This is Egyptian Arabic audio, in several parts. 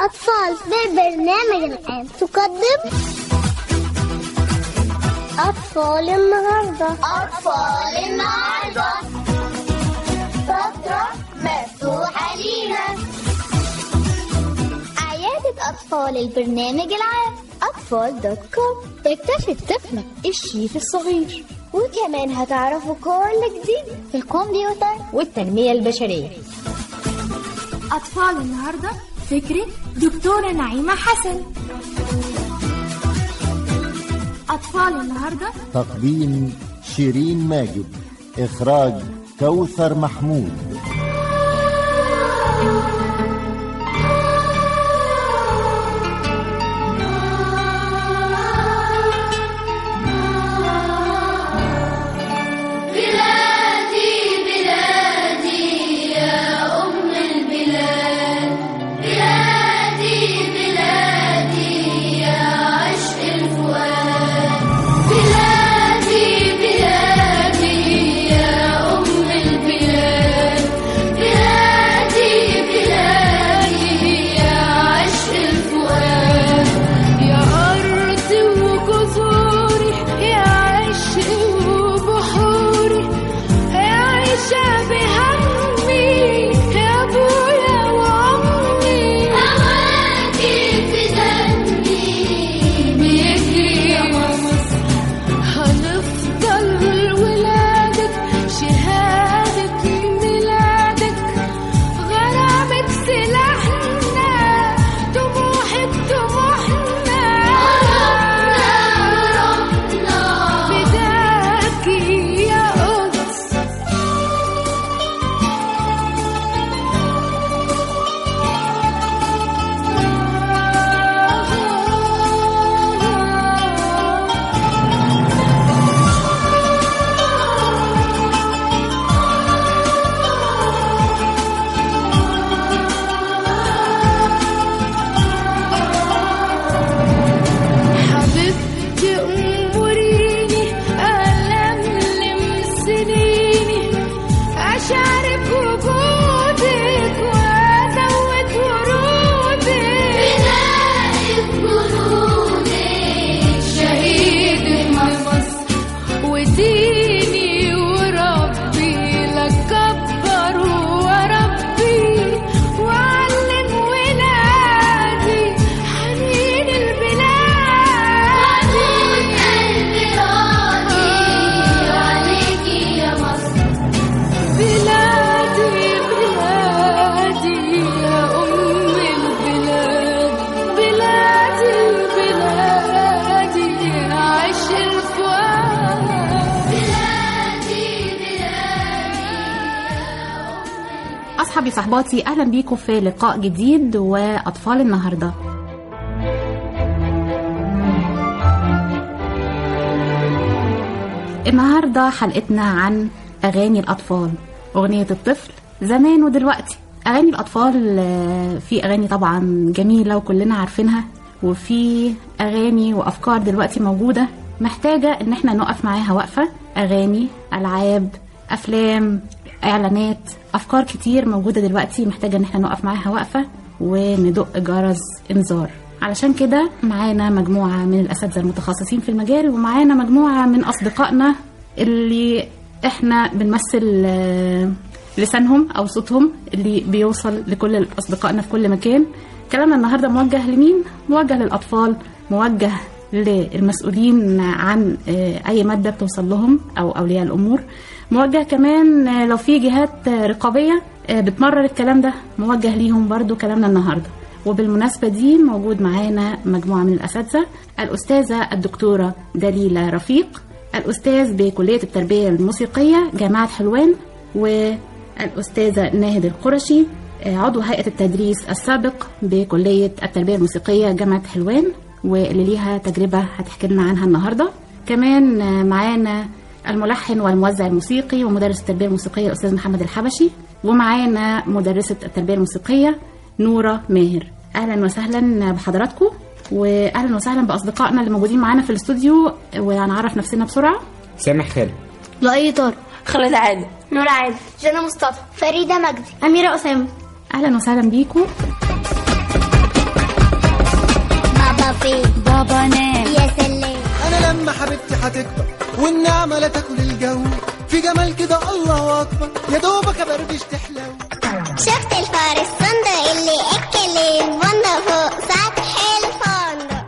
الأطفال ببرنامج الآن تقدم أطفال النهاردة أطفال النهاردة فترة مفتوحة لينا عيادة أطفال البرنامج العام أطفال دوت كوم اكتشف طفلك الشيف الصغير وكمان هتعرفوا كل جديد في الكمبيوتر والتنمية البشرية أطفال النهاردة فكرة دكتورة نعيمة حسن أطفال النهاردة تقديم شيرين ماجد إخراج كوثر محمود يا أرضي وجذوري يا عشقي وبحوري يا عيشة بهمي يا أبويا وأمي هواكي في دمي بيجري يا مصر هنفضل ولادك شهادة ميلادك غرامك سلاحنا طموحك طموحنا فداكي يا قدس حبيبتي أموريني ألملم سنيني أشارك وجودك وأزود ورودك بنائك جنودك شهيد مصر وديني وربي لك كبر وربي وعلم ولادي حنين البلاد قلبي راضي عليكي يا مصر بلادي بلادي يا أم البلاد بلادي بلادي عيش الفؤاد بلادي أصحابي صحباتي أهلا بيكم في لقاء جديد وأطفال النهاردة النهاردة حلقتنا عن أغاني الأطفال أغنية الطفل زمان ودلوقتي أغاني الأطفال آه، في أغاني طبعا جميلة وكلنا عارفينها وفي أغاني وأفكار دلوقتي موجودة محتاجة إن احنا نقف معاها وقفة أغاني ألعاب أفلام إعلانات أفكار كتير موجودة دلوقتي محتاجة إن احنا نقف معاها وقفة وندق جرس إنذار علشان كده معانا مجموعة من الأساتذة المتخصصين في المجال ومعانا مجموعة من أصدقائنا اللي احنا بنمثل آه، لسانهم أو صوتهم اللي بيوصل لكل أصدقائنا في كل مكان كلامنا النهاردة موجه لمين؟ موجه للأطفال موجه للمسؤولين عن آه، أي مادة بتوصل لهم أو أولياء الأمور موجه كمان آه، لو في جهات آه، رقابية آه، بتمرر الكلام ده موجه ليهم برضو كلامنا النهارده وبالمناسبة دي موجود معانا مجموعة من الأساتذة الأستاذة الدكتورة دليلة رفيق الأستاذ بكلية التربية الموسيقية جامعة حلوان والأستاذة ناهد القرشي آه، عضو هيئة التدريس السابق بكلية التربية الموسيقية جامعة حلوان واللي ليها تجربة هتحكي لنا عنها النهاردة كمان آه، معانا الملحن والموزع الموسيقي ومدرس التربية الموسيقية الأستاذ محمد الحبشي ومعانا مدرسة التربية الموسيقية نورة ماهر أهلا وسهلا بحضراتكم واهلا وسهلا باصدقائنا اللي موجودين معانا في الاستوديو وهنعرف نفسنا بسرعه سامح خالد لؤي طارق خالد عادل نور عادل جنى مصطفى فريدة مجدي أميرة أسامة اهلا وسهلا بيكم هتكبر والنعمة لا تاكل الجو في جمال كده الله أكبر يا دوبك أبربش تحلو شفت الفار الصندوق اللي اكل البندق فوق سطح الفندق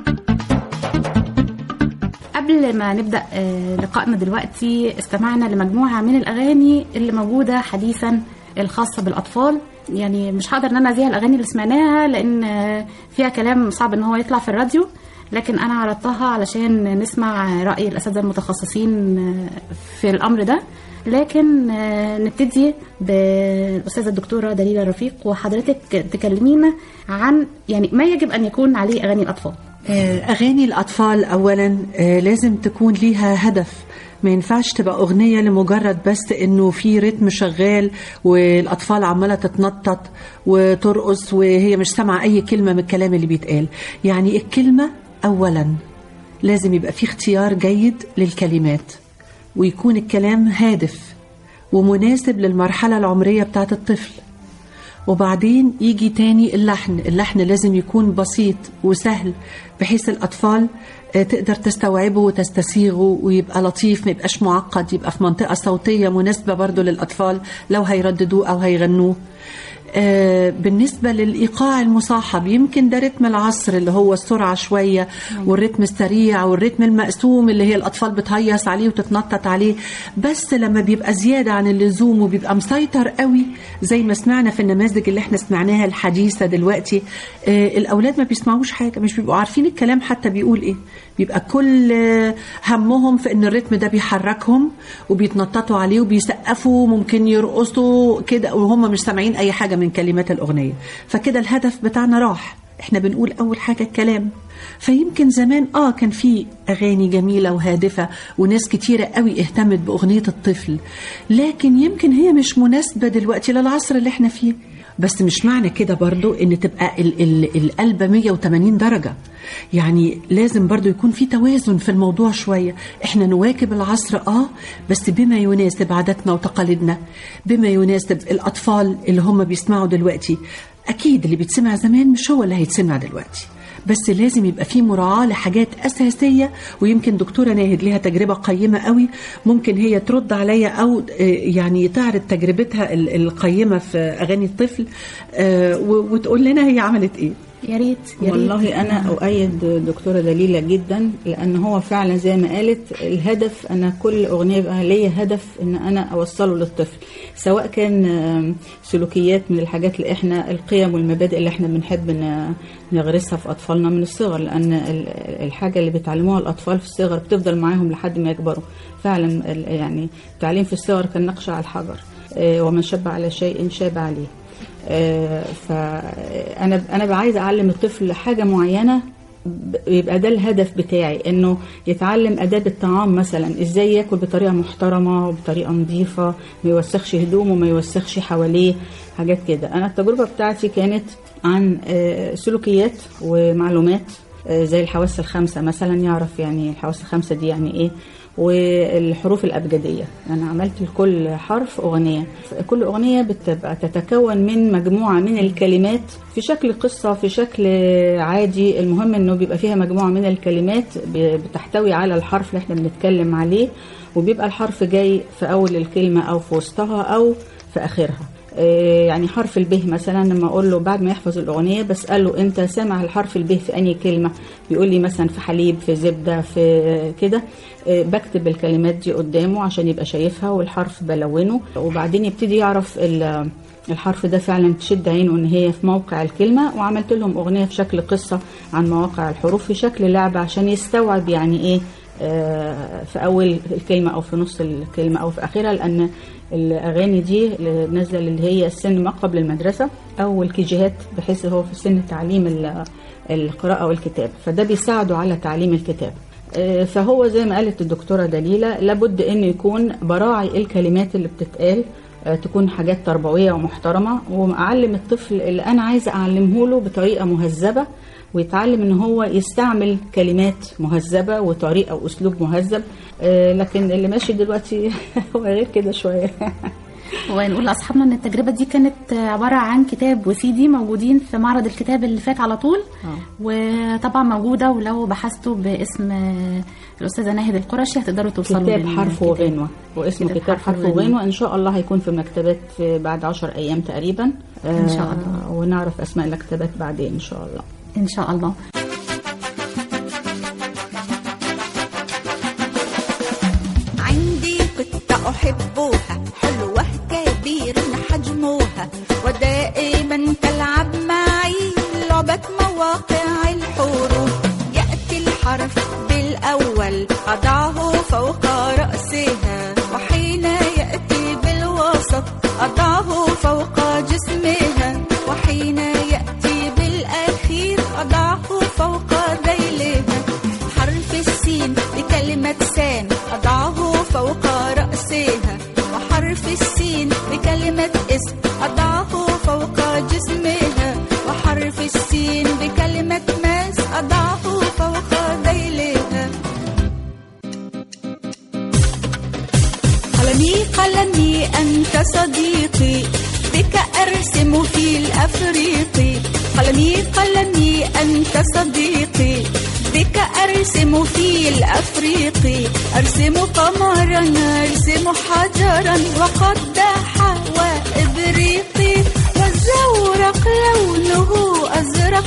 قبل ما نبدأ آه، لقائنا دلوقتي استمعنا لمجموعة من الأغاني اللي موجودة حديثا الخاصة بالأطفال يعني مش هقدر ان انا ازيها الاغاني اللي سمعناها لان آه، فيها كلام صعب ان هو يطلع في الراديو لكن انا عرضتها علشان نسمع راي الاساتذه المتخصصين آه، في الامر ده لكن آه، نبتدي بالاستاذه الدكتوره دليله رفيق وحضرتك تكلمينا عن يعني ما يجب ان يكون عليه اغاني الاطفال آه، أغاني الأطفال أولا آه، لازم تكون ليها هدف ما ينفعش تبقى أغنية لمجرد بس إنه في رتم شغال والأطفال عمالة تتنطط وترقص وهي مش سامعة أي كلمة من الكلام اللي بيتقال يعني الكلمة أولا لازم يبقى في اختيار جيد للكلمات ويكون الكلام هادف ومناسب للمرحلة العمرية بتاعت الطفل وبعدين يجي تاني اللحن اللحن لازم يكون بسيط وسهل بحيث الأطفال آه، تقدر تستوعبه وتستسيغه ويبقى لطيف ما يبقاش معقد يبقى في منطقة صوتية مناسبة برضو للأطفال لو هيرددوه أو هيغنوه آه، بالنسبة للإيقاع المصاحب يمكن ده رتم العصر اللي هو السرعة شوية والرتم السريع والرتم المقسوم اللي هي الأطفال بتهيص عليه وتتنطط عليه بس لما بيبقى زيادة عن اللزوم وبيبقى مسيطر قوي زي ما سمعنا في النماذج اللي احنا سمعناها الحديثة دلوقتي آه، الأولاد ما بيسمعوش حاجة مش بيبقوا عارفين الكلام حتى بيقول إيه بيبقى كل آه، همهم في ان الرتم ده بيحركهم وبيتنططوا عليه وبيسقفوا ممكن يرقصوا كده وهم مش سامعين اي حاجه من كلمات الاغنيه فكده الهدف بتاعنا راح احنا بنقول اول حاجه الكلام فيمكن زمان اه كان في اغاني جميله وهادفه وناس كتيره قوي اهتمت باغنيه الطفل لكن يمكن هي مش مناسبه دلوقتي للعصر اللي احنا فيه بس مش معنى كده برضو ان تبقى ال ال القلبة 180 درجة يعني لازم برضو يكون في توازن في الموضوع شوية احنا نواكب العصر اه بس بما يناسب عاداتنا وتقاليدنا بما يناسب الاطفال اللي هم بيسمعوا دلوقتي اكيد اللي بيتسمع زمان مش هو اللي هيتسمع دلوقتي بس لازم يبقى في مراعاة لحاجات أساسية ويمكن دكتورة ناهد ليها تجربة قيمة قوي ممكن هي ترد عليا أو آه، يعني تعرض تجربتها ال- القيمة في أغاني الطفل آه، و- وتقول لنا هي عملت إيه يا ريت يا ريت والله انا اؤيد دكتوره دليله جدا لان هو فعلا زي ما قالت الهدف انا كل اغنيه بقى ليا هدف ان انا اوصله للطفل سواء كان آم، سلوكيات من الحاجات اللي احنا القيم والمبادئ اللي احنا بنحب ن- نغرسها في اطفالنا من الصغر لان ال- الحاجه اللي بيتعلموها الاطفال في الصغر بتفضل معاهم لحد ما يكبروا فعلا ال- يعني التعليم في الصغر كالنقش على الحجر آه، ومن شب على شيء شاب عليه آه، فانا انا عايزه اعلم الطفل حاجه معينه ب- يبقى ده الهدف بتاعي انه يتعلم اداب الطعام مثلا ازاي ياكل بطريقه محترمه وبطريقه نظيفه ما يوسخش هدومه ما يوسخش حواليه حاجات كده انا التجربه بتاعتي كانت عن آه، سلوكيات ومعلومات آه، زي الحواس الخمسه مثلا يعرف يعني الحواس الخمسه دي يعني ايه والحروف الأبجدية أنا عملت لكل حرف أغنية كل أغنية بتبقى تتكون من مجموعة من الكلمات في شكل قصة في شكل عادي المهم أنه بيبقى فيها مجموعة من الكلمات ب- بتحتوي على الحرف اللي احنا بنتكلم عليه وبيبقى الحرف جاي في أول الكلمة أو في وسطها أو في آخرها آه، يعني حرف الب مثلا لما اقول له بعد ما يحفظ الاغنيه بساله انت سامع الحرف الب في انهي كلمه بيقول لي مثلا في حليب في زبده في كده آه، بكتب الكلمات دي قدامه عشان يبقى شايفها والحرف بلونه وبعدين يبتدي يعرف ال- الحرف ده فعلا تشد عينه ان هي في موقع الكلمه وعملت لهم اغنيه في شكل قصه عن مواقع الحروف في شكل لعبه عشان يستوعب يعني ايه آه، في اول الكلمه او في نص الكلمه او في اخرها لان الاغاني دي نازله اللي هي السن ما قبل المدرسه او الكيجيهات بحيث هو في سن تعليم ال- القراءه والكتابه فده بيساعده على تعليم الكتابه آه، فهو زي ما قالت الدكتوره دليله لابد انه يكون براعي الكلمات اللي بتتقال آه، تكون حاجات تربويه ومحترمه واعلم الطفل اللي انا عايزه اعلمه له بطريقه مهذبه ويتعلم ان هو يستعمل كلمات مهذبه وطريقه واسلوب مهذب آه، لكن اللي ماشي دلوقتي هو غير كده شويه ونقول لاصحابنا ان التجربه دي كانت عباره عن كتاب وسي دي موجودين في معرض الكتاب اللي فات على طول وطبعا موجوده ولو بحثتوا باسم الاستاذه ناهد القرشي هتقدروا توصلوا كتاب لل- حرف للكتاب. وغنوة واسمه كتاب كتاب حرف حرف وغنوة. وغنوة إن شاء الله هيكون في المكتبات بعد عشر أيام تقريبا إن شاء آه، الله. ونعرف أسماء المكتبات بعدين إن شاء الله ان شاء الله عندي قطة أحبها حلوة كبيرة حجمها ودائما تلعب معي لعبة مواقع الحروف يأتي الحرف بالأول أضعه فوق رأسها وحين يأتي بالوسط أضعه فوق جسمها وحين يأتي بالأخير أضعه فوق ذيلها حرف السين بكلمة سان أضعه فوق رأسها وحرف السين بكلمة اسم أضعه فوق جسمها وحرف السين بكلمة ماس أضعه فوق ذيلها قلمي قلمي أنت صديقي بك أرسم في الأفريقي قلمي قلمي أنت صديقي بك أرسم في الأفريقي أرسم قمرا أرسم حجرا وقداحا وإبريقي والزورق لونه أزرق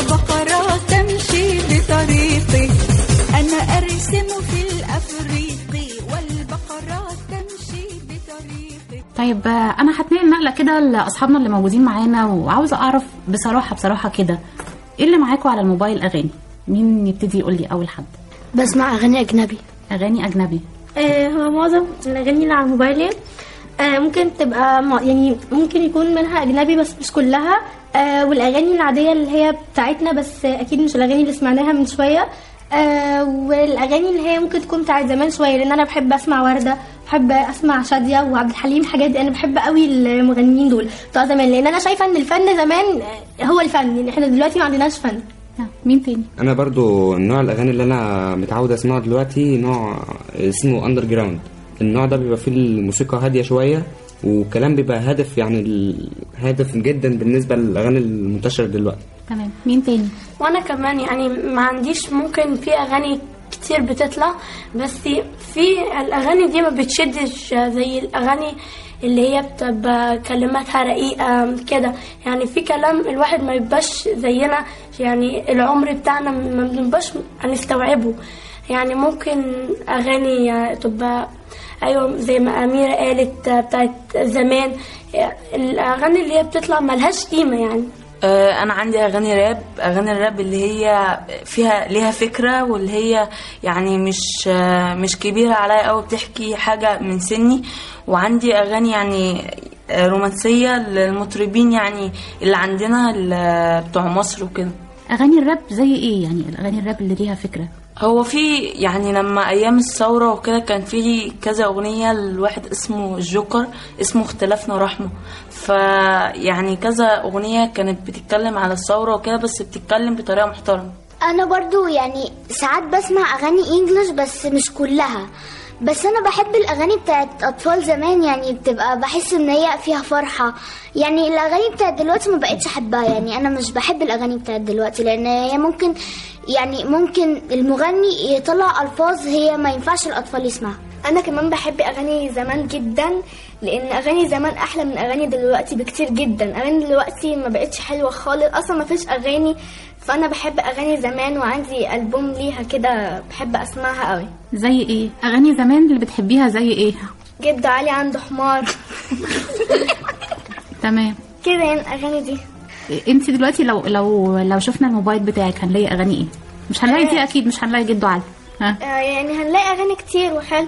وبقرة تمشي بطريقي أنا أرسم في الأفريقي والبقرة تمشي بطريقي طيب آه، انا هتنقل نقله كده لاصحابنا اللي موجودين معانا وعاوزه اعرف بصراحه بصراحه كده ايه اللي معاكم على الموبايل اغاني مين يبتدي يقول لي اول حد بسمع أغاني أجنبي اغاني اجنبي آه، هو معظم الأغاني اللي على موبايلي آه، ممكن تبقى م- يعني ممكن يكون منها أجنبي بس مش كلها آه، والأغاني العادية اللي هي بتاعتنا بس آه، أكيد مش الأغاني اللي سمعناها من شوية آه، والأغاني اللي هي ممكن تكون بتاعت زمان شوية لأن أنا بحب أسمع وردة بحب أسمع شادية وعبد الحليم الحاجات دي أنا بحب قوي المغنيين دول بتوع زمان لأن أنا شايفة إن الفن زمان آه، هو الفن يعني إحنا دلوقتي ما عندناش فن آه، مين تاني انا برضو نوع الاغاني اللي انا متعود اسمعه دلوقتي نوع اسمه اندر جراوند النوع ده بيبقى فيه الموسيقى هاديه شويه وكلام بيبقى هادف يعني ال- هادف جدا بالنسبه للاغاني المنتشره دلوقتي تمام مين تاني وانا كمان يعني ما عنديش ممكن في اغاني كتير بتطلع بس في الاغاني دي ما بتشدش زي الاغاني اللي هي بتبقى كلماتها رقيقة كده يعني في كلام الواحد ما يبقاش زينا يعني العمر بتاعنا ما بنبقاش هنستوعبه يعني ممكن أغاني تبقى أيوة زي ما أميرة قالت بتاعت زمان الأغاني اللي هي بتطلع ملهاش قيمة يعني آه، انا عندي اغاني راب اغاني الراب اللي هي فيها ليها فكره واللي هي يعني مش آه، مش كبيره عليا قوي بتحكي حاجه من سني وعندي اغاني يعني آه، رومانسيه للمطربين يعني اللي عندنا اللي بتوع مصر وكده اغاني الراب زي ايه يعني الاغاني الراب اللي ليها فكره هو في يعني لما ايام الثوره وكده كان في كذا اغنيه لواحد اسمه الجوكر اسمه اختلافنا رحمه فيعني كذا اغنيه كانت بتتكلم على الثوره وكده بس بتتكلم بطريقه محترمه انا برضو يعني ساعات بسمع اغاني انجلش بس مش كلها بس انا بحب الاغاني بتاعت اطفال زمان يعني بتبقى بحس ان هي فيها فرحه يعني الاغاني بتاعت دلوقتي ما بقتش احبها يعني انا مش بحب الاغاني بتاعت دلوقتي لان هي ممكن يعني ممكن المغني يطلع الفاظ هي ما ينفعش الاطفال يسمعها انا كمان بحب اغاني زمان جدا لان اغاني زمان احلى من اغاني دلوقتي بكتير جدا اغاني دلوقتي ما بقتش حلوه خالص اصلا ما فيش اغاني فانا بحب اغاني زمان وعندي البوم ليها كده بحب اسمعها قوي زي ايه اغاني زمان اللي بتحبيها زي ايه جد علي عنده حمار تمام كده يعني الاغاني دي انت دلوقتي لو لو لو شفنا الموبايل بتاعك هنلاقي اغاني ايه مش هنلاقي دي اكيد مش هنلاقي جدو علي ها آه يعني هنلاقي اغاني كتير وحلو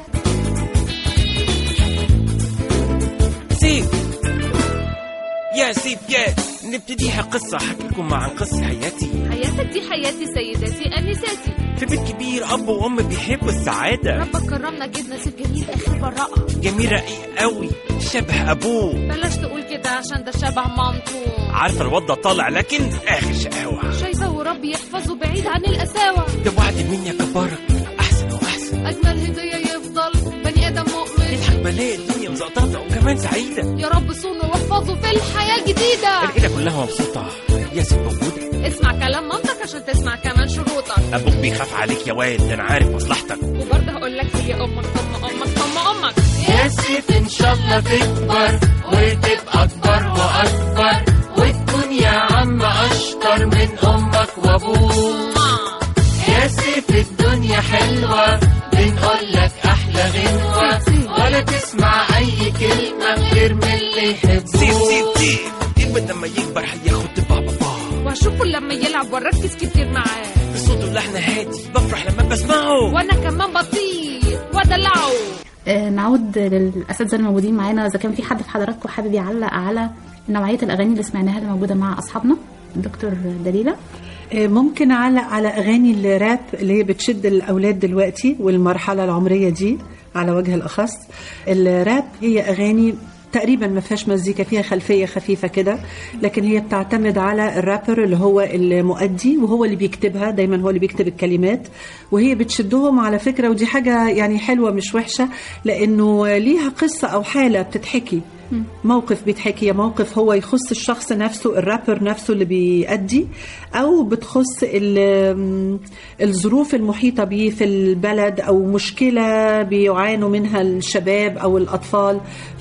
سيف يا سيف يا نبتديها قصة أحكي لكم عن قصة حياتي حياتك دي حياتي سيداتي أنساتي في بيت كبير أب وأم بيحبوا السعادة ربك كرمنا جبنا سيف جميل آخر براءة جميل رقيق قوي شبه أبوه بلاش تقول كده عشان ده شبه مامته عارفة الواد ده طالع لكن آخر شقاوة شايفة وربي يحفظه بعيد عن القساوة ده وعد مين يا كبارك أحسن وأحسن أجمل هدية يفضل بني آدم مؤمن يضحك بلاقي الدنيا مزقططة وكمان كمان سعيدة يا رب صونه واحفظه في الحياة الجديدة العيلة كلها مبسوطة ياسين موجودة اسمع كلام مامتك عشان تسمع كمان شروطك أبوك بيخاف عليك يا واد ده أنا عارف مصلحتك وبرضه هقول لك هي أمك أم أمك أم أمك ياسف ان شاء الله تكبر وتبقى اكبر واكبر وتكون يا عم اشطر من امك وابوك ياسف الدنيا حلوة بنقول لك احلى غنوة ولا تسمع اي كلمة غير من اللي يحبوك سيب سيب سيب الواد لما يكبر هياخد تبقى بابا وهشوفه لما يلعب واركز كتير معاه بصوته اللحن هادي بفرح لما بسمعه وانا كمان بطيء وادلعه آه، نعود للاساتذه الموجودين معانا اذا كان في حد في حضراتكم حابب يعلق على نوعيه الاغاني اللي سمعناها اللي موجوده مع اصحابنا دكتور دليله آه، ممكن اعلق على اغاني الراب اللي هي بتشد الاولاد دلوقتي والمرحله العمريه دي على وجه الاخص الراب هي اغاني تقريبا ما فيهاش مزيكا فيها خلفيه خفيفه كده لكن هي بتعتمد على الرابر اللي هو المؤدي وهو اللي بيكتبها دايما هو اللي بيكتب الكلمات وهي بتشدهم على فكره ودي حاجه يعني حلوه مش وحشه لانه ليها قصه او حاله بتتحكي موقف بيتحكي يا موقف هو يخص الشخص نفسه الرابر نفسه اللي بيأدي أو بتخص ال- الظروف المحيطة بيه في البلد أو مشكلة بيعانوا منها الشباب أو الأطفال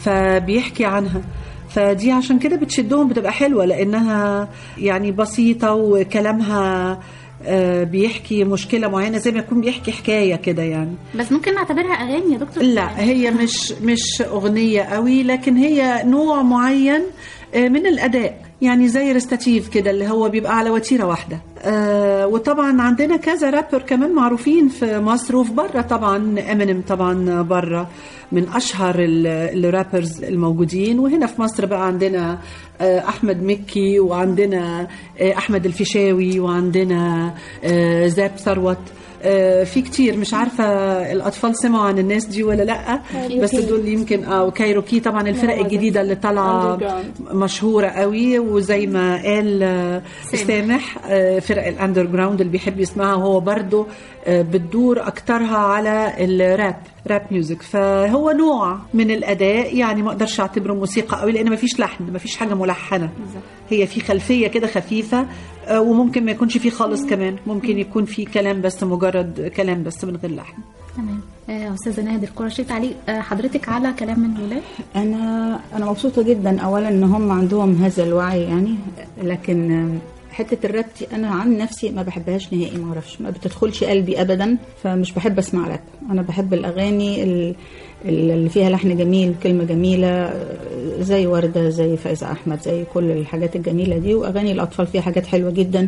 فبيحكي عنها فدي عشان كده بتشدهم بتبقى حلوة لأنها يعني بسيطة وكلامها آه، بيحكي مشكلة معينة زي ما يكون بيحكي حكاية كده يعني بس ممكن نعتبرها اغاني يا دكتور لا هي مش مش أغنية قوي لكن هي نوع معين آه، من الأداء يعني زي ريستاتيف كده اللي هو بيبقى على وتيرة واحدة آه وطبعا عندنا كذا رابر كمان معروفين في مصر وفي بره طبعا امينيم طبعا بره من اشهر ال- الرابرز الموجودين وهنا في مصر بقى عندنا آه، احمد مكي وعندنا آه، احمد الفيشاوي وعندنا آه، زاب ثروت آه، في كتير مش عارفه الاطفال سمعوا عن الناس دي ولا لا بس كايروكي. دول يمكن اه وكايروكي طبعا الفرق آه، الجديده اللي طالعه Underground. مشهوره قوي وزي ما قال آه، سامح آه، فرق الاندر جراوند اللي بيحب يسمعها وهو برضه آه، بتدور اكترها على الراب راب ميوزك فهو نوع من الاداء يعني ما اقدرش اعتبره موسيقى قوي لان ما فيش لحن ما فيش حاجه ملحنه هي في خلفيه كده خفيفه آه، وممكن ما يكونش فيه خالص كمان ممكن يكون فيه كلام بس مجرد كلام بس من غير لحن تمام آه، استاذه نادر قرشي تعليق آه، حضرتك على كلام من الولاد انا انا مبسوطه جدا اولا ان هم عندهم هذا الوعي يعني لكن آم، حته الراب دي انا عن نفسي ما بحبهاش نهائي ما اعرفش ما بتدخلش قلبي ابدا فمش بحب اسمع راب انا بحب الاغاني ال- ال- اللي فيها لحن جميل كلمه جميله آه، زي ورده زي فايزه احمد زي كل الحاجات الجميله دي واغاني الاطفال فيها حاجات حلوه جدا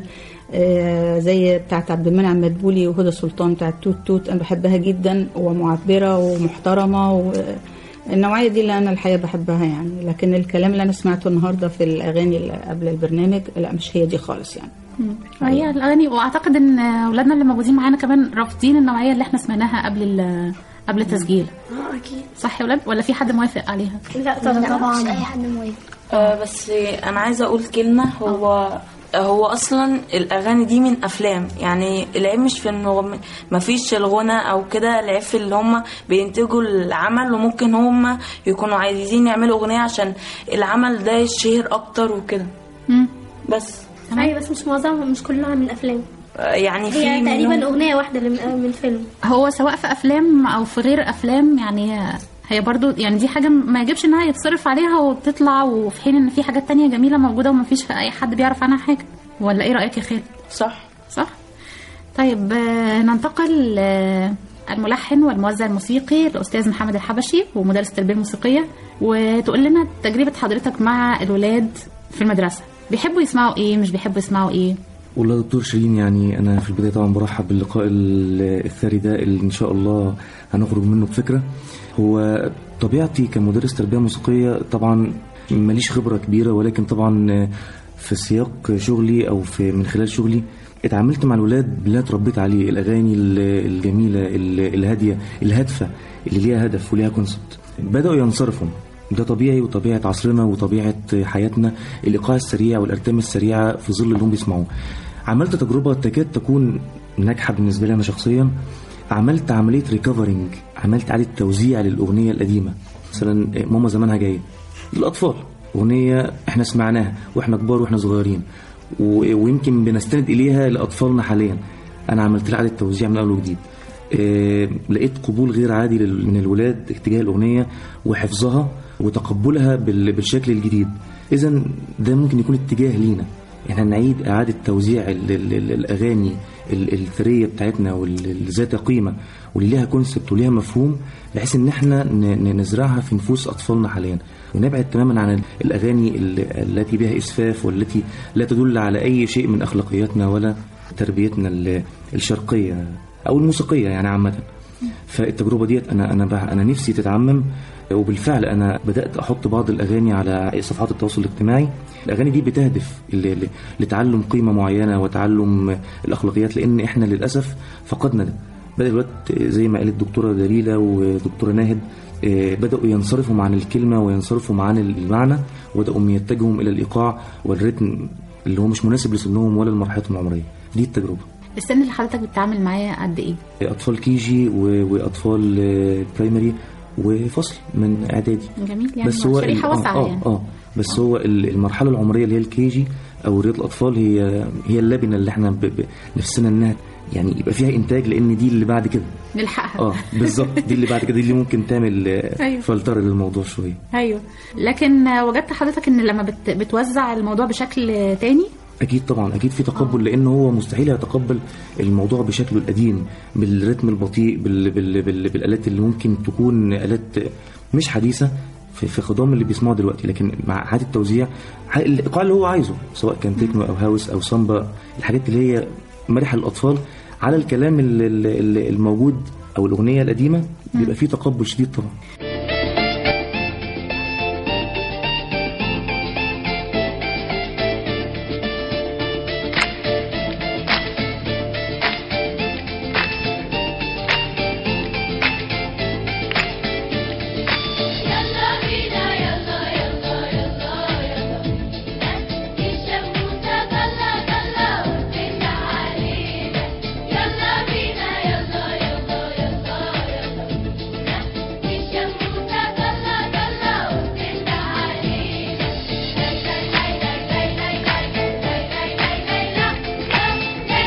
آه، زي بتاعت عبد المنعم مدبولي وهدى سلطان بتاعت توت توت انا بحبها جدا ومعبره ومحترمه و النوعية دي اللي أنا الحقيقة بحبها يعني لكن الكلام اللي أنا سمعته النهاردة في الأغاني اللي قبل البرنامج لا مش هي دي خالص يعني هي الاغاني واعتقد ان اولادنا اللي موجودين معانا كمان رافضين النوعيه اللي احنا سمعناها قبل ال- قبل التسجيل اه اكيد صح يا ولاد ولا في حد موافق عليها لا طبعا مش اي حد موافق آه بس انا عايزه اقول كلمه هو هو اصلا الاغاني دي من افلام يعني العيب مش في انه ما فيش الغنى او كده العيب في اللي هم بينتجوا العمل وممكن هم يكونوا عايزين يعملوا اغنيه عشان العمل ده يشهر اكتر وكده بس ايوه بس مش معظمهم مش كلها من افلام آه، يعني في هي تقريبا منهم- اغنيه واحده اللي من من فيلم هو سواء في افلام او في غير افلام يعني هي برضو يعني دي حاجه ما يجبش انها يتصرف عليها وبتطلع وفي حين ان في حاجات تانية جميله موجوده وما فيش اي حد بيعرف عنها حاجه ولا ايه رايك يا خالد صح صح طيب آه، ننتقل آه، الملحن والموزع الموسيقي الاستاذ محمد الحبشي ومدرس التربيه الموسيقيه وتقول لنا تجربه حضرتك مع الولاد في المدرسه بيحبوا يسمعوا ايه مش بيحبوا يسمعوا ايه والله يا دكتور شيرين يعني انا في البدايه طبعا برحب باللقاء ال- الثري ده اللي ان شاء الله هنخرج منه بفكره هو طبيعتي كمدرس تربيه موسيقيه طبعا ماليش خبره كبيره ولكن طبعا في سياق شغلي او في من خلال شغلي اتعاملت مع الولاد اللي أنا اتربيت عليه الاغاني ال- الجميله ال- الهاديه الهادفه اللي ليها هدف وليها كونسبت بداوا ينصرفوا ده طبيعي وطبيعة عصرنا وطبيعة حياتنا الإيقاع السريع والأرتام السريعة في ظل اللي هم بيسمعوه عملت تجربة تكاد تكون ناجحة بالنسبة لي أنا شخصيا عملت عملية ريكفرنج عملت إعادة توزيع للأغنية القديمة مثلا ماما زمانها جايه للاطفال اغنيه احنا سمعناها واحنا كبار واحنا صغيرين و- ويمكن بنستند اليها لاطفالنا حاليا انا عملت لها اعاده توزيع من اول وجديد آه، لقيت قبول غير عادي لل- من الولاد اتجاه الاغنيه وحفظها وتقبلها بال- بالشكل الجديد اذا ده ممكن يكون اتجاه لينا احنا نعيد اعاده توزيع ال- ال- ال- الاغاني ال- الثريه بتاعتنا واللي ذات قيمه واللي ليها كونسبت وليها مفهوم بحيث ان احنا ن- ن- نزرعها في نفوس اطفالنا حاليا ونبعد تماما عن ال- الاغاني ال- التي بها اسفاف والتي لا تدل على اي شيء من اخلاقياتنا ولا تربيتنا ال- الشرقيه او الموسيقيه يعني عامه فالتجربه ديت انا انا بح- انا نفسي تتعمم وبالفعل انا بدات احط بعض الاغاني على صفحات التواصل الاجتماعي الاغاني دي بتهدف ل- ل- لتعلم قيمه معينه وتعلم الاخلاقيات لان احنا للاسف فقدنا ده بدا الوقت زي ما قالت الدكتوره دليله ودكتوره ناهد آه، بداوا ينصرفوا عن الكلمه وينصرفوا عن المعنى وبداوا يتجهوا الى الايقاع والريتم اللي هو مش مناسب لسنهم ولا لمرحلتهم العمريه دي التجربه السن اللي حضرتك بتتعامل معاه قد ايه اطفال كيجي و- واطفال آه، برايمري وفصل من اعدادي جميل يعني بس هو شريحه ال- واسعه آه, يعني اه اه بس هو ال- المرحله العمريه اللي هي الكيجي او رياض الاطفال هي هي اللبنه اللي احنا ب- ب- نفسنا انها يعني يبقى فيها انتاج لان دي اللي بعد كده نلحقها اه بالظبط دي اللي بعد كده دي اللي ممكن تعمل آه، أيوة. فلتره للموضوع شويه ايوه لكن آه، وجدت حضرتك ان لما بت... بتوزع الموضوع بشكل تاني اكيد طبعا اكيد في تقبل لان هو مستحيل يتقبل الموضوع بشكله القديم بالرتم البطيء بال بال بال بالالات اللي ممكن تكون الات مش حديثه في في خضام اللي بيسمعوا دلوقتي لكن مع اعاده التوزيع ح- الايقاع اللي هو عايزه سواء كان تكنو او هاوس او سامبا الحاجات اللي هي مرحه للاطفال على الكلام ال- ال- ال- الموجود او الاغنيه القديمه بيبقى فيه تقبل شديد طبعا يلا بينا يلا يلا يلا يلا الشموسة طلع طلع وتنده علينا يلا بينا يلا يلا يلا يلا الشموسة طلع طلع وتنده علينا لي لي لي لي لي لي لي لي لي لي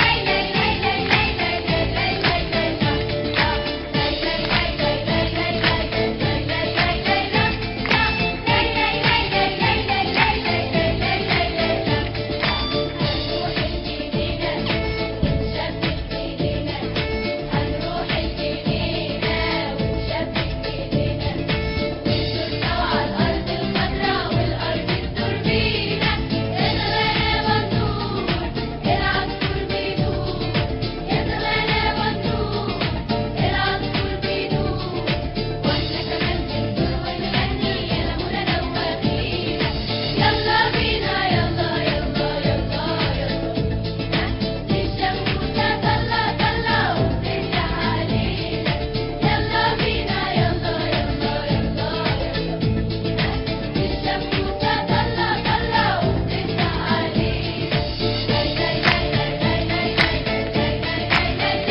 يلا بينا يلا يلا يلا يلا الشموسة طلع طلع وتنده علينا يلا بينا يلا يلا يلا يلا الشموسة طلع طلع وتنده علينا لي لي لي لي لي لي لي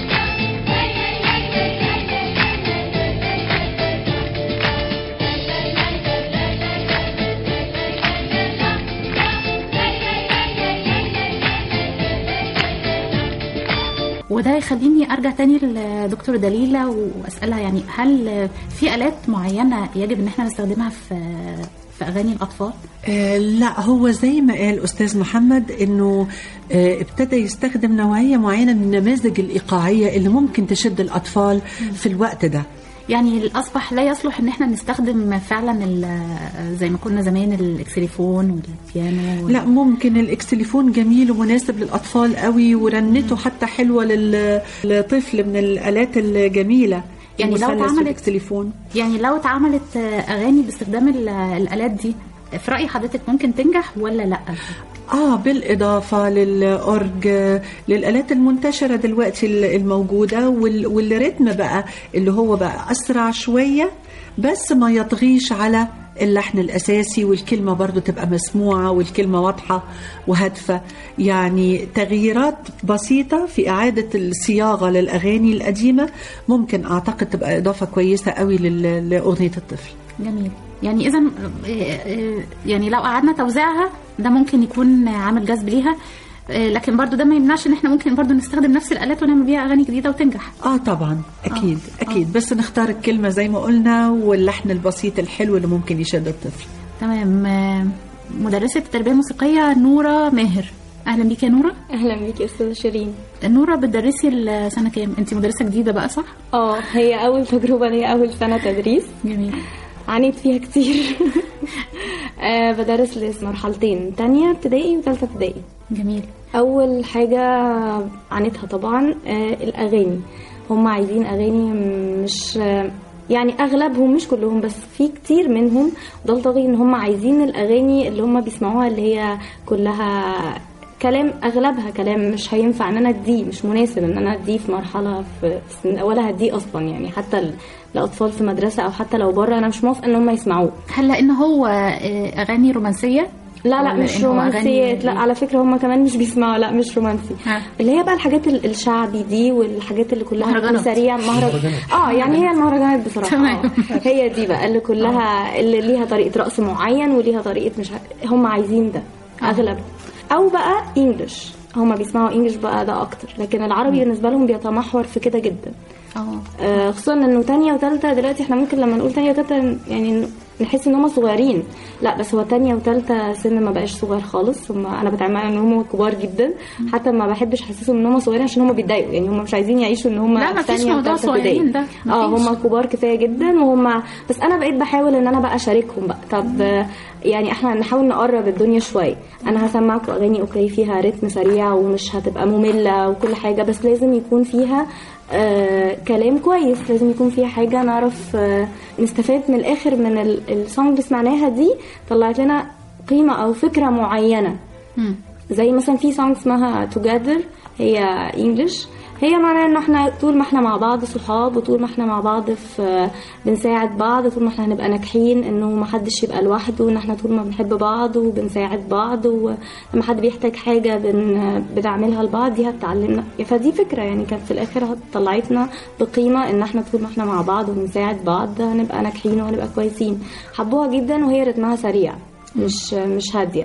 وده يخليني ارجع تاني لدكتور دليلة واسالها يعني هل في الات معينه يجب ان احنا نستخدمها في في اغاني الاطفال آه، لا هو زي ما قال أستاذ محمد أنه آه، ابتدى يستخدم نوعية معينة من النماذج الإيقاعية اللي ممكن تشد الأطفال في الوقت ده يعني الاصبح لا يصلح ان احنا نستخدم فعلا ال- زي ما كنا زمان الاكسليفون والبيانو لا ممكن الاكسليفون جميل ومناسب للأطفال قوي ورنته حتى حلوة لل- للطفل من الآلات الجميلة يعني لو المثلث اتعملت والإكسليفون يعني لو اتعملت اغاني باستخدام ال- الالات دي في راي حضرتك ممكن تنجح ولا لا اه بالاضافه للاورج للالات المنتشره دلوقتي الموجوده وال- والريتم بقى اللي هو بقى اسرع شويه بس ما يطغيش على اللحن الأساسي والكلمة برضو تبقى مسموعة والكلمة واضحة وهادفة يعني تغييرات بسيطة في إعادة الصياغة للأغاني القديمة ممكن أعتقد تبقى إضافة كويسة قوي لل- لأغنية الطفل جميل يعني اذا يعني لو قعدنا توزيعها ده ممكن يكون عامل جذب ليها آه، لكن برضو ده ما يمنعش ان احنا ممكن برضو نستخدم نفس الالات ونعمل بيها اغاني جديده وتنجح اه طبعا اكيد آه. اكيد بس نختار الكلمه زي ما قلنا واللحن البسيط الحلو اللي ممكن يشد الطفل تمام آه، مدرسه التربيه الموسيقيه نوره ماهر اهلا بيك يا نوره اهلا بيك يا استاذه شيرين نوره بتدرسي السنه كام انت مدرسه جديده بقى صح اه هي اول تجربه ليا اول سنه تدريس جميل عانيت فيها كتير آه بدرس لسه مرحلتين تانية ابتدائي وتالتة ابتدائي جميل اول حاجه عانيتها طبعا آه الاغاني هم عايزين اغاني مش آه يعني اغلبهم مش كلهم بس في كتير منهم ده لدرجه ان هم عايزين الاغاني اللي هم بيسمعوها اللي هي كلها كلام اغلبها كلام مش هينفع ان انا اديه مش مناسب ان انا اديه في مرحله في في سن ولا هديه اصلا يعني حتى ال- الاطفال في مدرسه او حتى لو بره انا مش موافقه ان هم يسمعوه هل لان هو آه، اغاني رومانسيه لا لا ولا مش إن هو رومانسيات أغاني- لا على فكره هم كمان مش بيسمعوا لا مش رومانسي اللي هي بقى الحاجات ال- الشعبي دي والحاجات اللي كلها مهرجانات. بتكون سريع مهرجانات مهرجانات. اه يعني هي المهرجانات بصراحه آه. هي دي بقى اللي كلها اللي ليها طريقه رقص معين وليها طريقه مش ع- هم عايزين ده اغلب او بقى انجلش هم بيسمعوا انجلش بقى ده اكتر لكن العربي بالنسبه لهم بيتمحور في كده جدا اه آه، خصوصا انه تانية وتالتة دلوقتي احنا ممكن لما نقول تانية وتالتة يعني نحس ان هم صغيرين لا بس هو تانية وتالتة سن ما بقاش صغير خالص هم انا بتعامل معاهم ان هم كبار جدا حتى ما بحبش احسسهم ان هم صغيرين عشان هم بيتضايقوا يعني هم مش عايزين يعيشوا ان هم لا، في مفيش تانية موضوع وتالتة صغيرين ابتدائي. ده، اه مفيش. هم كبار كفايه جدا وهم بس انا بقيت بحاول ان انا بقى اشاركهم بقى طب آه، يعني احنا نحاول نقرب الدنيا شويه انا هسمعكم اغاني اوكي فيها رتم سريع ومش هتبقى ممله وكل حاجه بس لازم يكون فيها آه كلام كويس لازم يكون فيها حاجه نعرف آه نستفاد من الاخر من ال- السونج اللي سمعناها دي طلعت لنا قيمه او فكره معينه زي مثلا في سونج اسمها توجذر هي انجلش هي معناها ان احنا طول ما احنا مع بعض صحاب وطول ما احنا مع بعض في بنساعد بعض طول ما احنا هنبقى ناجحين انه ما حدش يبقى لوحده وان احنا طول ما بنحب بعض وبنساعد بعض ولما حد بيحتاج حاجه بن بنعملها لبعض دي هتعلمنا فدي فكره يعني كانت في الاخر طلعتنا بقيمه ان احنا طول ما احنا مع بعض وبنساعد بعض هنبقى ناجحين وهنبقى كويسين حبوها جدا وهي رتمها سريع مش مش هاديه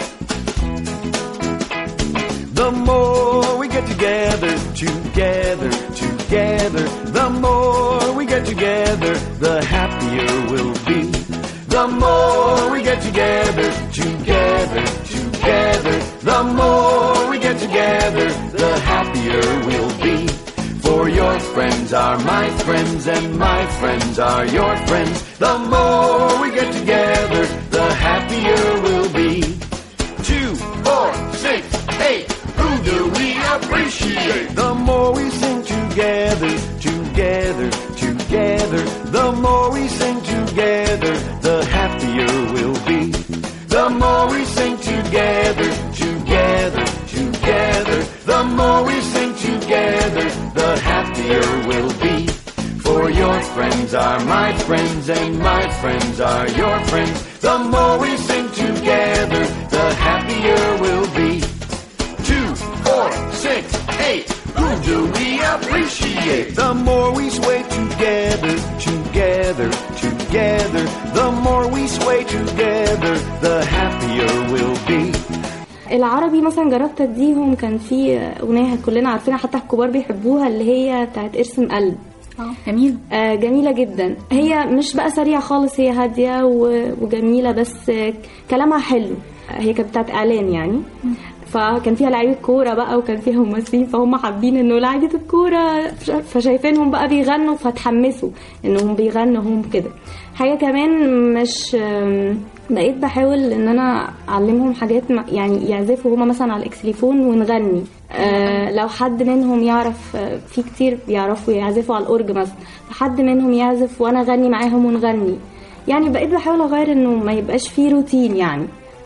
The more we get together, together, together, the more we get together, the happier we'll be. The more we get together, together, together, the more we get together, the happier we'll be. For your friends are my friends and my friends are your friends. The more we get together, the happier we'll be. Two, four, six, eight. Who do we appreciate? The more we sing together, together, together. The more we sing together, the happier we'll be. The more we sing together, together, together. The more we sing together, the happier we'll be. For your friends are my friends and my friends are your friends. The more we sing together, the happier we'll be. Two, four, six, eight. Who do we appreciate? The more we sway together, together, together. The more we sway together, the happier we'll be. العربي مثلا جربت اديهم كان في اغنيه كلنا عارفينها حتى الكبار بيحبوها اللي هي بتاعت ارسم قلب اه جميل آه جميله جدا هي مش بقى سريعه خالص هي هاديه و- وجميله بس آه كلامها حلو هي كانت بتاعت اعلان يعني فكان فيها لعيبه كوره بقى وكان فيها ممثلين فهم حابين انه لعيبه الكوره فش- فشايفينهم بقى بيغنوا فتحمسوا انهم بيغنوا هم كده حاجه كمان مش آم، بقيت بحاول ان انا اعلمهم حاجات م- يعني يعزفوا هما مثلا على الاكسليفون ونغني آه لو حد منهم يعرف آه في كتير بيعرفوا يعزفوا على الاورج مثلا فحد منهم يعزف وانا اغني معاهم ونغني يعني بقيت بحاول اغير انه ما يبقاش فيه روتين يعني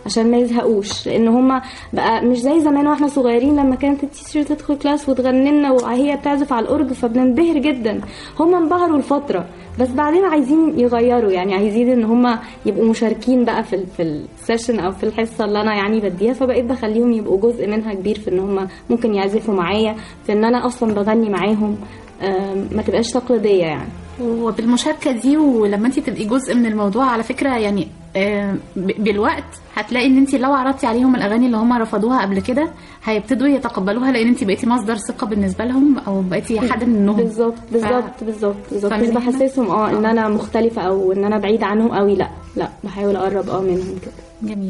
عشان ما يزهقوش لان هما بقى مش زي زمان واحنا صغيرين لما كانت التيشير تدخل كلاس وتغني لنا وهي بتعزف على الاورج فبننبهر جدا هما انبهروا لفتره بس بعدين عايزين يغيروا يعني عايزين ان هما يبقوا مشاركين بقى في ال في السيشن او في الحصه اللي انا يعني بديها فبقيت بخليهم يبقوا جزء منها كبير في ان هما ممكن يعزفوا معايا في ان انا اصلا بغني معاهم آم، ما تبقاش تقليديه يعني وبالمشاركه دي ولما انت تبقي جزء من الموضوع على فكره يعني آه، ب- بالوقت هتلاقي ان انت لو عرضتي عليهم الاغاني اللي هم رفضوها قبل كده هيبتدوا يتقبلوها لان انت بقيتي مصدر ثقه بالنسبه لهم او بقيتي حد منهم بالظبط بالظبط بالظبط بالظبط مش فمن هنا- بحسسهم اه ان انا مختلفه او ان انا بعيده عنهم قوي لا لا بحاول اقرب اه منهم كده جميل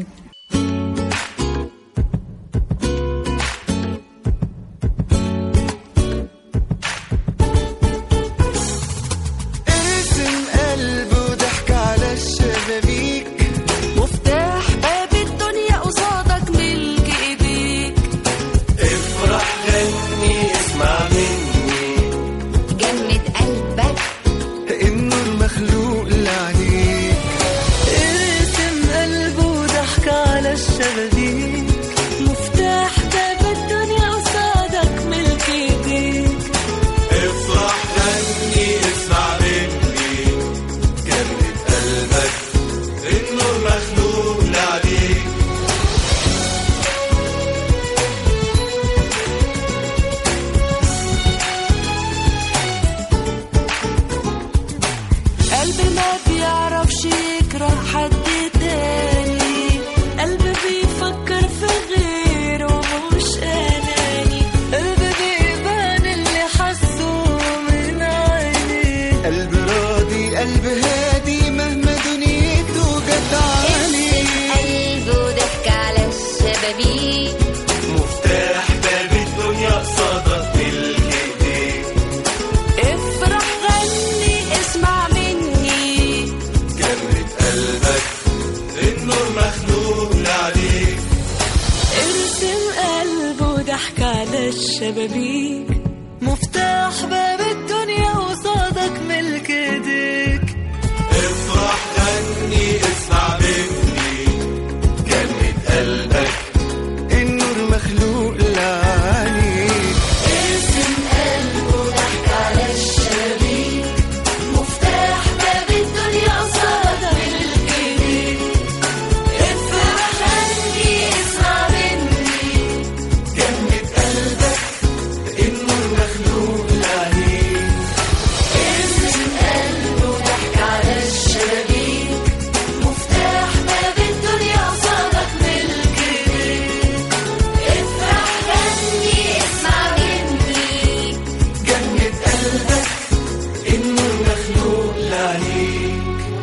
ارسم قلبه ضحك على الشبابيك مفتاح باب الدنيا قصادك ملك ايديك افرح غني اسمع مني جمد قلبك النور مخلوق لعينيك ارسم قلبه ضحك على الشبابيك مفتاح باب الدنيا قصادك ملك ايديك افرح غني اسمع مني جمد قلبك النور مخلوق لعليك قلب ما بيعرفش يكره حد تاني قلب بيفكر في غيره مش اناني قلب بيبان اللي حسه من عينيه قلب راضي قلب هادي مهما دنيته جت عليه قلبه ضحك على الشبابيك مفتاح باب الدنيا قصادك ملك ايديك افرح غني اسمع مني جمد قلبك النور مخلوق لعليك ارسم قلبه ضحك على الشبابيك مفتاح باب الدنيا قصادك ملك ايديك افرح غني اسمع مني جمد قلبك النور مخلوق لعينيك ارسم قلبه ضحك على الشبابيك مفتاح باب الدنيا قصادك ملك ايديك افرح غني اسمع مني جمد قلبك النور مخلوق لعليك ارسم قلبه ضحك على الشبابيك مفتاح باب الدنيا قصادك ملك ايديك افرح غني اسمع مني جمد قلبك النور مخلوق لعليك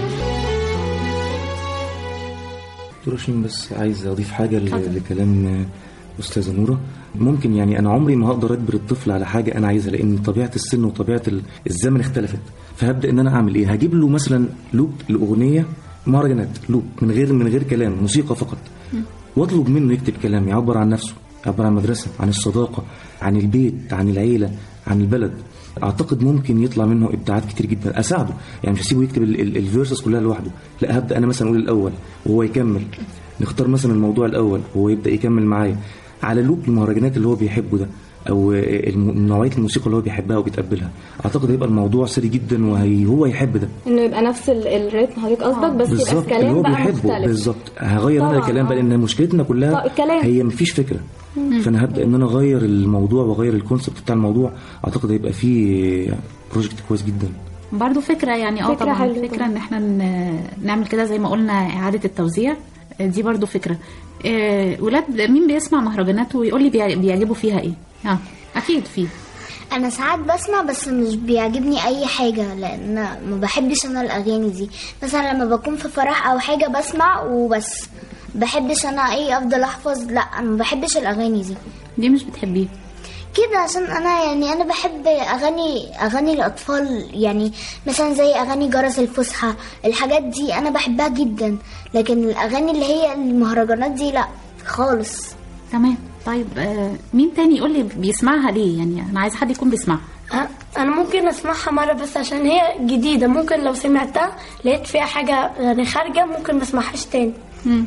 دكتور هشيم بس عايز اضيف حاجه ل- لكلام استاذه نوره ممكن يعني انا عمري ما هقدر اجبر الطفل على حاجه انا عايزها لان طبيعه السن وطبيعه ال- الزمن اختلفت فهبدا ان انا اعمل ايه هجيب له مثلا لوب الاغنيه مهرجانات لوب من غير من غير كلام موسيقى فقط واطلب منه يكتب كلام يعبر عن نفسه يعبر عن المدرسه عن الصداقه عن البيت عن العيله عن البلد اعتقد ممكن يطلع منه ابداعات كتير جدا اساعده يعني مش هسيبه يكتب ال- ال- الفيرسز كلها لوحده لا هبدا انا مثلا اقول الاول وهو يكمل نختار مثلا الموضوع الاول وهو يبدا يكمل معايا على لوب المهرجانات اللي هو بيحبه ده او الم- نوعيه الموسيقى اللي هو بيحبها وبيتقبلها اعتقد هيبقى الموضوع سري جدا وهو يحب ده انه يبقى نفس ال- الريتم حضرتك قصدك بس يبقى بالظبط اللي الكلام هو بقى بيحبه مختلف بالظبط هغير انا طبعاً، الكلام بقى آه. لان مشكلتنا كلها طب الكلام. هي مفيش فكره مم. فانا هبدا ان انا اغير الموضوع واغير الكونسبت بتاع الموضوع اعتقد هيبقى فيه بروجكت كويس جدا برضو فكرة يعني اه فكرة طبعا حلوة فكرة طبعاً. ان احنا ن- نعمل كده زي ما قلنا اعادة التوزيع آه، دي برضو فكرة آه، ولاد مين بيسمع مهرجانات ويقول لي بيع- بيعجبه فيها ايه اه اكيد في انا ساعات بسمع بس مش بيعجبني اي حاجه لان ما بحبش انا الاغاني دي مثلا لما بكون في فرح او حاجه بسمع وبس بحبش انا ايه افضل احفظ لا انا ما بحبش الاغاني دي دي مش بتحبيه كده عشان انا يعني انا بحب اغاني اغاني الاطفال يعني مثلا زي اغاني جرس الفسحه الحاجات دي انا بحبها جدا لكن الاغاني اللي هي المهرجانات دي لا خالص تمام طيب آه، مين تاني يقول لي بيسمعها ليه يعني انا عايز حد يكون بيسمعها أ- انا ممكن اسمعها مره بس عشان هي جديده ممكن لو سمعتها لقيت فيها حاجه يعني خارجه ممكن ما اسمعهاش تاني مم.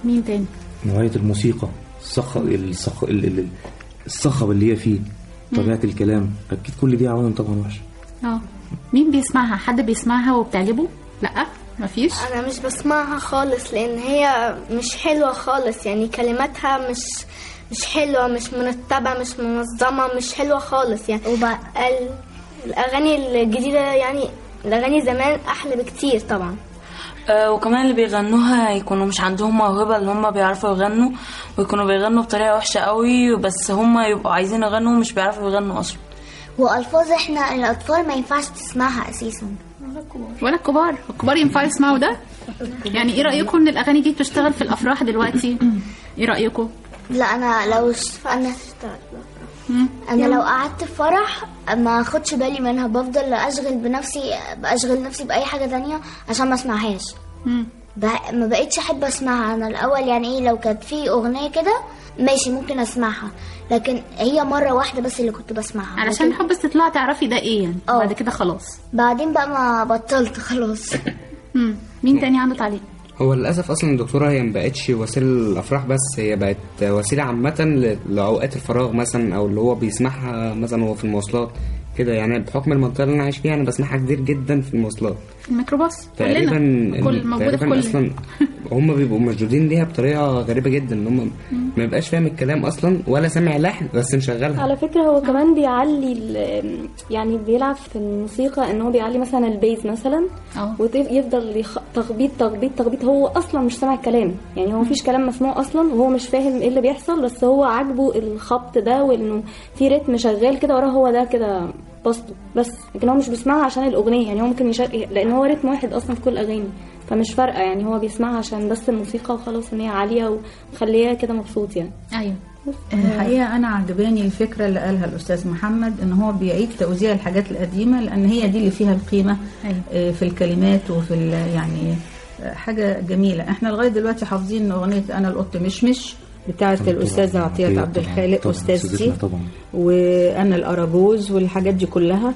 مين تاني نوعية الموسيقى الصخب الصخب الصخب اللي هي فيه طبيعة الكلام أكيد كل دي عوامل طبعا وحشة اه مين بيسمعها حد بيسمعها وبتعجبه لا مفيش انا مش بسمعها خالص لان هي مش حلوه خالص يعني كلماتها مش مش حلوه مش مرتبه مش منظمه مش حلوه خالص يعني وبقى الاغاني الجديده يعني الاغاني زمان احلى بكتير طبعا آه، وكمان اللي بيغنوها يكونوا مش عندهم موهبة اللي هم بيعرفوا يغنوا ويكونوا بيغنوا بطريقة وحشة قوي بس هم يبقوا عايزين يغنوا ومش بيعرفوا يغنوا أصلا والفاظ احنا الاطفال ما ينفعش تسمعها اساسا ولا الكبار الكبار ينفعوا يسمعوا ده يعني ايه رايكم ان الاغاني دي بتشتغل في الافراح دلوقتي ايه رايكم لا انا لو ش... انا انا لو قعدت في فرح ما اخدش بالي منها بفضل اشغل بنفسي اشغل نفسي باي حاجه تانية عشان ما اسمعهاش ب... ما بقتش احب اسمعها انا الاول يعني ايه لو كانت في اغنيه كده ماشي ممكن اسمعها لكن هي مره واحده بس اللي كنت بسمعها علشان لكن حب استطلاع تعرفي ده ايه يعني اه. بعد كده خلاص بعدين بقى ما بطلت خلاص مم. مين تاني عنده تعليق هو للاسف اصلا الدكتوره هي ما بقتش وسيله الافراح بس هي بقت وسيله عامه ل- لاوقات الفراغ مثلا او اللي هو بيسمعها مثلا وهو في المواصلات كده يعني بحكم المنطقه اللي انا عايش فيها انا بسمعها كتير جدا في المواصلات الميكروباص تقريبا كلنا كل موجوده في تقريبا كل اصلا هم بيبقوا مشدودين ليها بطريقه غريبه جدا ان هم ما يبقاش فاهم الكلام اصلا ولا سامع لحن بس مشغلها على فكرة هو كمان بيعلي ال- يعني بيلعب في الموسيقى ان هو بيعلي مثلا البيز مثلا ويفضل يخ... تخبيط تخبيط تخبيط هو اصلا مش سامع الكلام يعني هو مفيش كلام مسموع اصلا وهو مش فاهم ايه اللي بيحصل بس هو عاجبه الخبط ده وانه في رتم شغال كده وراه هو ده كده بسطه بس لكن هو مش بيسمعها عشان الاغنيه يعني هو ممكن يشغل لان هو رتم واحد اصلا في كل الاغاني فمش فارقه يعني هو بيسمعها عشان بس الموسيقى وخلاص ان هي عاليه ومخليه كده مبسوط يعني ايوه الحقيقه انا عجباني الفكره اللي قالها الاستاذ محمد ان هو بيعيد توزيع الحاجات القديمه لان هي دي اللي فيها القيمه آه، في الكلمات وفي ال- يعني آه، حاجه جميله احنا لغايه دلوقتي حافظين اغنيه انا القط مشمش بتاعه الاستاذه عطيه عبد الخالق استاذتي طبعا وانا الاراجوز والحاجات دي كلها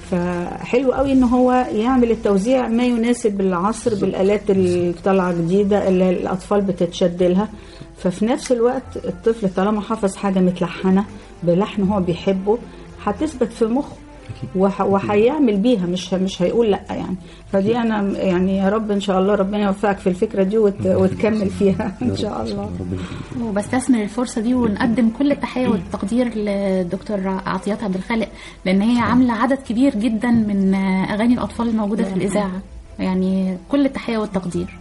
فحلو قوي ان هو يعمل التوزيع ما يناسب العصر بالالات اللي طالعه جديده اللي الاطفال بتتشد لها ففي نفس الوقت الطفل طالما حافظ حاجه متلحنه بلحن هو بيحبه هتثبت في مخه وح- وهيعمل بيها مش مش هيقول لا يعني فدي انا يعني يا رب ان شاء الله ربنا يوفقك في الفكره دي وت- وتكمل فيها ان شاء الله وبستثمر الفرصه دي ونقدم كل التحيه والتقدير للدكتور عطيات عبد الخالق لان هي عامله عدد كبير جدا من اغاني الاطفال الموجوده في الاذاعه يعني كل التحيه والتقدير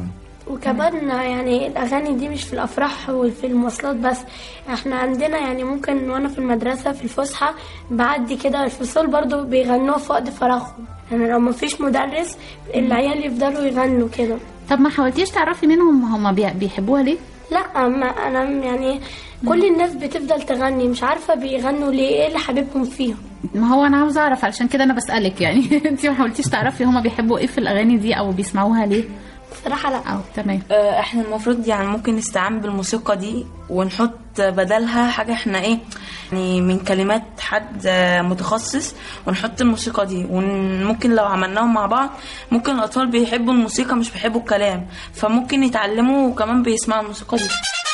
وكمان يعني الأغاني دي مش في الأفراح وفي المواصلات بس احنا عندنا يعني ممكن وأنا في المدرسة في الفسحة بعدي كده الفصول برضو بيغنوا في وقت فراغهم يعني لو مفيش مدرس العيال يفضلوا يغنوا كده طب ما حاولتيش تعرفي منهم هم بي- بيحبوها ليه؟ لا ما أنا يعني كل الناس بتفضل تغني مش عارفة بيغنوا ليه ايه اللي حبيبهم فيهم ما هو انا عاوزه اعرف علشان كده انا بسالك يعني انت ما حاولتيش تعرفي هما بيحبوا ايه في الاغاني دي او بيسمعوها ليه بصراحه لا اه تمام آه، احنا المفروض يعني ممكن نستعين بالموسيقى دي ونحط بدلها حاجة احنا ايه يعني من كلمات حد آه، متخصص ونحط الموسيقى دي وممكن لو عملناهم مع بعض ممكن الأطفال بيحبوا الموسيقى مش بيحبوا الكلام فممكن يتعلموا وكمان بيسمعوا الموسيقى دي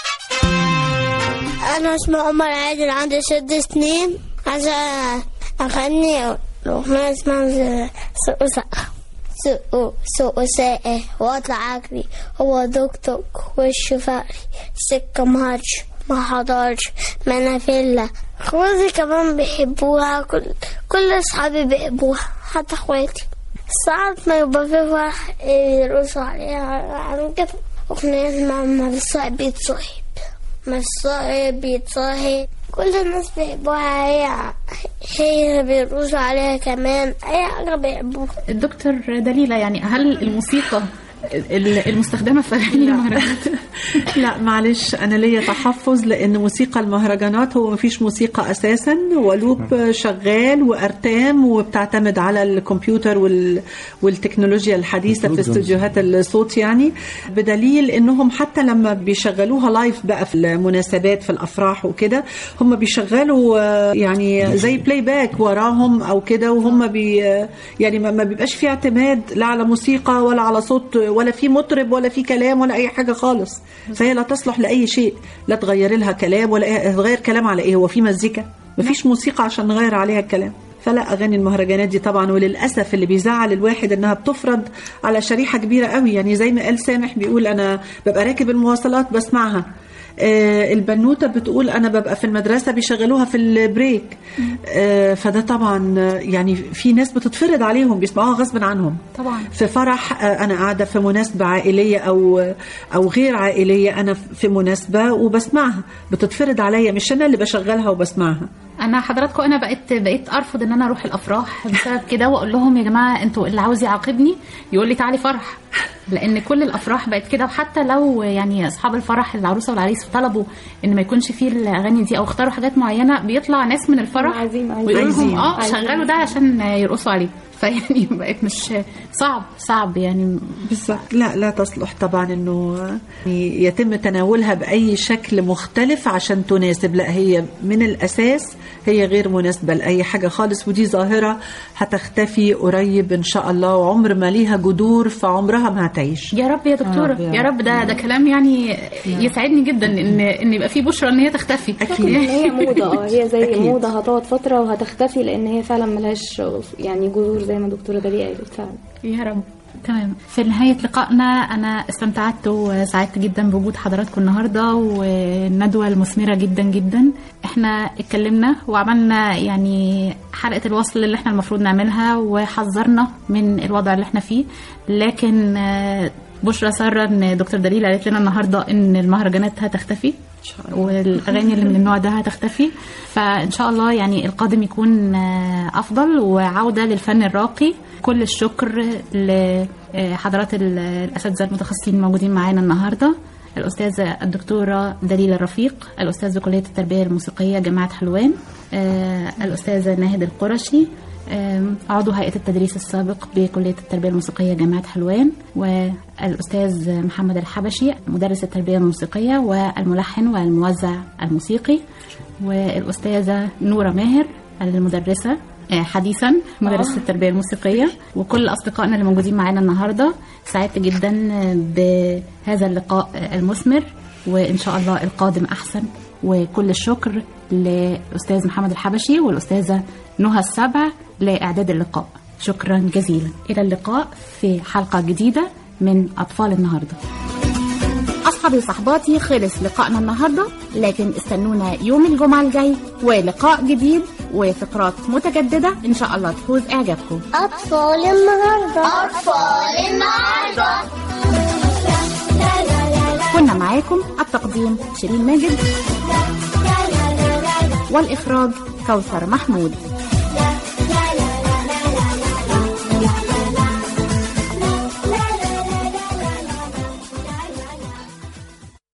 أنا اسمي عمر عادل عندي ست سنين عايزة أغني أغنية اسمها سوق سقف سوق سوق ساقه وأطلع أجري هو دكتور وشه فقري سكة مهرش ما حضرش منافلة اخواتي كمان بيحبوها كل كل اصحابي بيحبوها حتى اخواتي ساعات ما يبقى في فرح يرقصوا عليها عن كده أغنية اسمها ما الصاحب بيتصاحب ما الصاحب بيتصاحب كل الناس بيحبوها هي هي اللي بيرقصوا عليها كمان أي حاجة بيحبوها الدكتور دليلة يعني هل الموسيقى ال- المستخدمة في أغاني المهرجانات لا معلش انا ليا تحفظ لان موسيقى المهرجانات هو مفيش موسيقى اساسا ولوب شغال وارتام وبتعتمد على الكمبيوتر وال... والتكنولوجيا الحديثه في استوديوهات الصوت يعني بدليل انهم حتى لما بيشغلوها لايف بقى في المناسبات في الافراح وكده هم بيشغلوا آه، يعني زي بلاي باك وراهم او كده وهم بي يعني ما ما بيبقاش في اعتماد لا على موسيقى ولا على صوت ولا في مطرب ولا في كلام ولا اي حاجه خالص فهي لا تصلح لاي شيء لا تغيري لها كلام ولا إيه- تغير كلام على ايه هو في مزيكا مفيش موسيقى عشان نغير عليها الكلام فلا اغاني المهرجانات دي طبعا وللاسف اللي بيزعل الواحد انها بتفرض على شريحه كبيره قوي يعني زي ما قال سامح بيقول انا ببقى راكب المواصلات بسمعها آه، البنوته بتقول انا ببقى في المدرسه بيشغلوها في البريك آه، فده طبعا آه، يعني في ناس بتتفرض عليهم بيسمعوها غصب عنهم طبعا في فرح آه، انا قاعده في مناسبه عائليه او او غير عائليه انا في مناسبه وبسمعها بتتفرض عليا مش انا اللي بشغلها وبسمعها انا حضراتكم انا بقيت بقيت ارفض ان انا اروح الافراح بسبب كده واقول لهم يا جماعه انتوا اللي عاوز يعاقبني يقول لي تعالي فرح لان كل الافراح بقت كده وحتى لو يعني اصحاب الفرح العروسه والعريس طلبوا ان ما يكونش فيه الاغاني دي او اختاروا حاجات معينه بيطلع ناس من الفرح ويقول لهم عايزين. اه عايزين. شغلوا ده عشان يرقصوا عليه فيعني بقت مش صعب صعب يعني بالظبط لا لا تصلح طبعا انه يتم تناولها باي شكل مختلف عشان تناسب لا هي من الاساس هي غير مناسبه لاي حاجه خالص ودي ظاهره هتختفي قريب ان شاء الله وعمر ما ليها جذور فعمرها ما هتعيش يا رب يا دكتوره رب يا يا رب ده ده كلام يعني يسعدني جدا ان ان يبقى في بشرى ان هي تختفي أكيد إن هي موضة اه هي زي أكيد. موضة هتقعد فترة وهتختفي لأن هي فعلا ملهاش يعني جذور زي ما دكتورة داليا قالت فعلا يا رب تمام في نهاية لقائنا أنا استمتعت وسعدت جدا بوجود حضراتكم النهاردة والندوة المثمرة جدا جدا احنا اتكلمنا وعملنا يعني حلقة الوصل اللي احنا المفروض نعملها وحذرنا من الوضع اللي احنا فيه لكن آه، بشرى سارة ان دكتور دليل قالت لنا النهارده ان المهرجانات هتختفي والاغاني اللي من النوع ده هتختفي فان شاء الله يعني القادم يكون آه، افضل وعوده للفن الراقي كل الشكر لحضرات ال- الاساتذه المتخصصين الموجودين معانا النهارده الاستاذه الدكتوره دليل الرفيق الاستاذ بكليه التربيه الموسيقيه جامعه حلوان آه، الاستاذه ناهد القرشي آم، عضو هيئة التدريس السابق بكلية التربية الموسيقية جامعة حلوان والأستاذ محمد الحبشي مدرس التربية الموسيقية والملحن والموزع الموسيقي والأستاذة نورة ماهر المدرسة آه، حديثا مدرسة التربية الموسيقية وكل أصدقائنا اللي موجودين معانا النهاردة سعدت جدا آه، بهذا اللقاء آه، المثمر وإن شاء الله القادم أحسن وكل الشكر للأستاذ محمد الحبشي والأستاذة نهى السبع لإعداد اللقاء شكرا جزيلا إلى اللقاء في حلقة جديدة من أطفال النهاردة أصحابي وصحباتي خلص لقائنا النهاردة لكن استنونا يوم الجمعة الجاي ولقاء جديد وفقرات متجددة إن شاء الله تفوز إعجابكم أطفال النهاردة أطفال النهاردة كنا معاكم التقديم شيرين ماجد والإخراج كوثر محمود